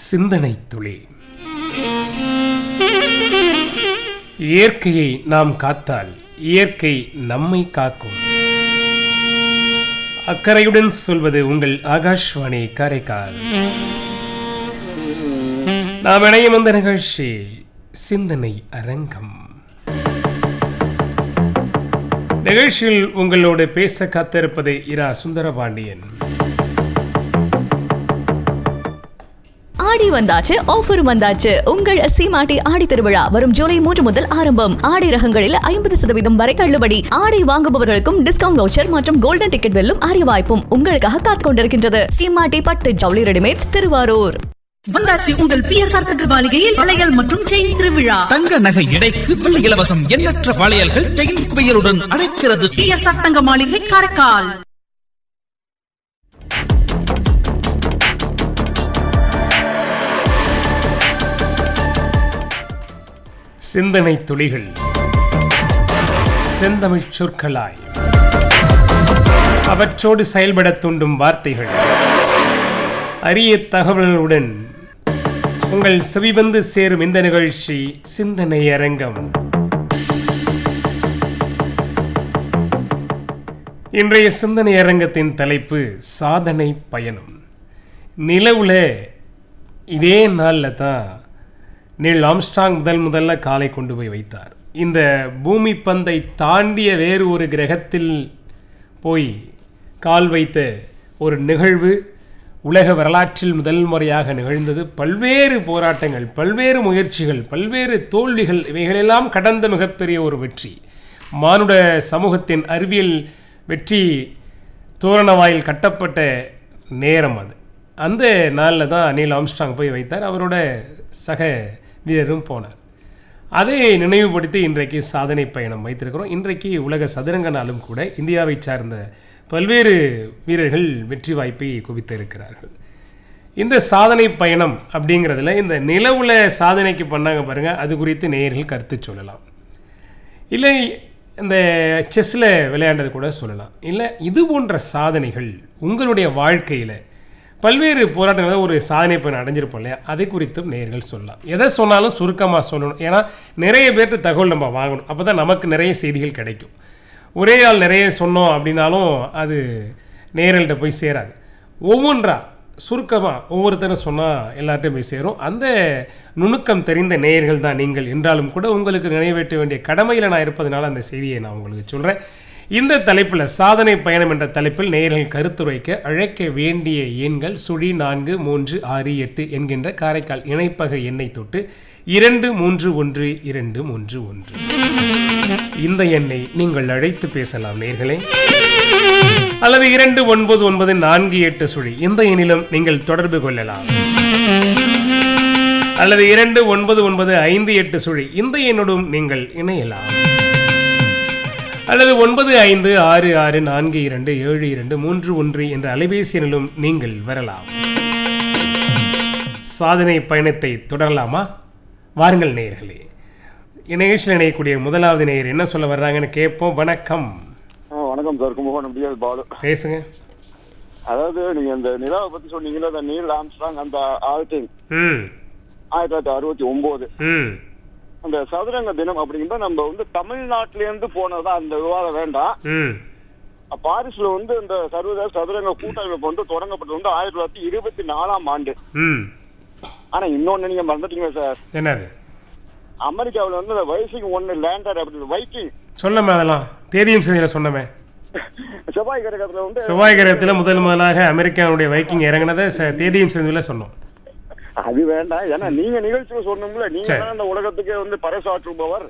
சிந்தனை துளி இயற்கையை நாம் காத்தால் இயற்கை நம்மை காக்கும் அக்கறையுடன் சொல்வது உங்கள் ஆகாஷ்வாணி காரைக்கால் நாம் இணையும் அந்த நிகழ்ச்சி சிந்தனை அரங்கம் நிகழ்ச்சியில் உங்களோடு பேச காத்திருப்பது இரா சுந்தரபாண்டியன் ஆடி வந்தாச்சு ஆஃபர் வந்தாச்சு உங்கள் சீமாட்டி ஆடி திருவிழா வரும் ஜூலை மூன்று முதல் ஆரம்பம் ஆடை ரகங்களில் ஐம்பது சதவீதம் வரை தள்ளுபடி ஆடை வாங்குபவர்களுக்கும் டிஸ்கவுண்ட் வவுச்சர் மற்றும் கோல்டன் டிக்கெட் வெல்லும் அரிய வாய்ப்பும் உங்களுக்காக காத்துக் கொண்டிருக்கின்றது சீமாட்டி பட்டு ஜவுளி ரெடிமேட்ஸ் திருவாரூர் வந்தாச்சு உங்கள் பிஎஸ்ஆர் தங்க மாளிகையில் வளையல் மற்றும் செயின் திருவிழா தங்க நகை எடைக்கு வெள்ளி இலவசம் எண்ணற்ற வளையல்கள் செயின் குவியலுடன் அழைக்கிறது பிஎஸ்ஆர் தங்க மாளிகை காரைக்கால் சிந்தனை துளிகள் செந்தமிழ் சொற்களாய் அவற்றோடு செயல்பட தூண்டும் வார்த்தைகள் அரிய தகவல்களுடன் உங்கள் செவிவந்து சேரும் இந்த நிகழ்ச்சி சிந்தனை அரங்கம் இன்றைய சிந்தனை அரங்கத்தின் தலைப்பு சாதனை பயணம் நிலவுல இதே நாளில் தான் நீல் ஆம்ஸ்ட்ராங் முதல் முதல்ல காலை கொண்டு போய் வைத்தார் இந்த பூமி பந்தை தாண்டிய வேறு ஒரு கிரகத்தில் போய் கால் வைத்த ஒரு நிகழ்வு உலக வரலாற்றில் முதல் முறையாக நிகழ்ந்தது பல்வேறு போராட்டங்கள் பல்வேறு முயற்சிகள் பல்வேறு தோல்விகள் இவைகளெல்லாம் கடந்த மிகப்பெரிய ஒரு வெற்றி மானுட சமூகத்தின் அறிவியல் வெற்றி தோரணவாயில் கட்டப்பட்ட நேரம் அது அந்த நாளில் தான் நீல் ஆம்ஸ்ட்ராங் போய் வைத்தார் அவரோட சக வீரரும் போனார் அதை நினைவுபடுத்தி இன்றைக்கு சாதனை பயணம் வைத்திருக்கிறோம் இன்றைக்கு உலக சதுரங்க நாளும் கூட இந்தியாவை சார்ந்த பல்வேறு வீரர்கள் வெற்றி வாய்ப்பை குவித்திருக்கிறார்கள் இந்த சாதனை பயணம் அப்படிங்கிறதுல இந்த நிலவுல சாதனைக்கு பண்ணாங்க பாருங்க அது குறித்து நேயர்கள் கருத்து சொல்லலாம் இல்லை இந்த செஸ்ஸில் விளையாண்டது கூட சொல்லலாம் இல்லை இது போன்ற சாதனைகள் உங்களுடைய வாழ்க்கையில் பல்வேறு போராட்டங்களை ஒரு சாதனை பயணம் அடைஞ்சிருப்போம் இல்லையா அதை குறித்தும் நேர்கள் சொல்லலாம் எதை சொன்னாலும் சுருக்கமாக சொல்லணும் ஏன்னா நிறைய பேர்ட்டு தகவல் நம்ம வாங்கணும் அப்போ தான் நமக்கு நிறைய செய்திகள் கிடைக்கும் ஒரே ஆள் நிறைய சொன்னோம் அப்படின்னாலும் அது நேரல்கிட்ட போய் சேராது ஒவ்வொன்றா சுருக்கமாக ஒவ்வொருத்தரும் சொன்னால் எல்லார்ட்டையும் போய் சேரும் அந்த நுணுக்கம் தெரிந்த நேயர்கள் தான் நீங்கள் என்றாலும் கூட உங்களுக்கு நிறைவேற்ற வேண்டிய கடமையில் நான் இருப்பதனால அந்த செய்தியை நான் உங்களுக்கு சொல்கிறேன் இந்த தலைப்பில் சாதனை பயணம் என்ற தலைப்பில் நேயர்கள் கருத்துரைக்க அழைக்க வேண்டிய எண்கள் சுழி நான்கு மூன்று ஆறு எட்டு என்கின்ற காரைக்கால் இணைப்பக எண்ணை தொட்டு இரண்டு மூன்று ஒன்று இரண்டு மூன்று ஒன்று இந்த எண்ணை நீங்கள் அழைத்து பேசலாம் நேர்களே அல்லது இரண்டு ஒன்பது ஒன்பது நான்கு எட்டு சுழி இந்த எண்ணிலும் நீங்கள் தொடர்பு கொள்ளலாம் அல்லது இரண்டு ஒன்பது ஒன்பது ஐந்து எட்டு சுழி இந்த எண்ணோடும் நீங்கள் இணையலாம் அல்லது ஒன்பது ஐந்து ஆறு ஆறு நான்கு இரண்டு ஏழு இரண்டு மூன்று ஒன்று என்ற அலைபேசி எண்ணிலும் நீங்கள் வரலாம் சாதனை பயணத்தை தொடரலாமா வாருங்கள் நேயர்களே இந்நிகழ்ச்சியில் இணையக்கூடிய முதலாவது நேயர் என்ன சொல்ல வர்றாங்கன்னு கேட்போம் வணக்கம் ஆ, வணக்கம் சார் கும்பகோணம் டிஎஸ் பாலு பேசுங்க அதாவது நீங்க இந்த நிலாவை பத்தி சொன்னீங்கல்ல அந்த நீல் ஆம்ஸ்ட்ராங் அந்த ஆல்டிங் ம் ஆயிரத்தி தொள்ளாயிரத்தி அறுபத்தி ஒன்பது ம் அந்த சதுரங்க தினம் அப்படிங்கிற நம்ம வந்து தமிழ்நாட்டில இருந்து போனதுதான் அந்த விவாதம் வேண்டாம் ம் பாரிஸ்ல வந்து இந்த சர்வதேச சதுரங்க கூட்டமைப்பு வந்து தொடங்கப்பட்டது வந்து ஆயிரத்தி தொள்ளாயிரத்தி இருபத்தி நாலாம் ஆண்டு ம் ஆனா இன்னொன்னு நீங்க மறந்துட்டீங்க சார் என்னது அமெரிக்காவுல வந்து இந்த வைசிங் ஒன்னு லேண்டர் அப்படின்னு வைக்கிங் சொன்னமே அதெல்லாம் தேதியும் செய்தியில் சொன்னமே செவ்வாய் கிரகத்துல வந்து செவ்வாய் கிரகத்தில் முதல் முதலாக அமெரிக்காவுடைய வைக்கிங் இறங்கினதை ச- தேதியும் செய்தியில் சொன்னோம் அது வேண்டாம் ஏன்னா நீங்க நிகழ்ச்சியில சொன்னோம்ல நீங்க சரி. தான் அந்த உலகத்துக்கே வந்து பறைசாற்றுபவர்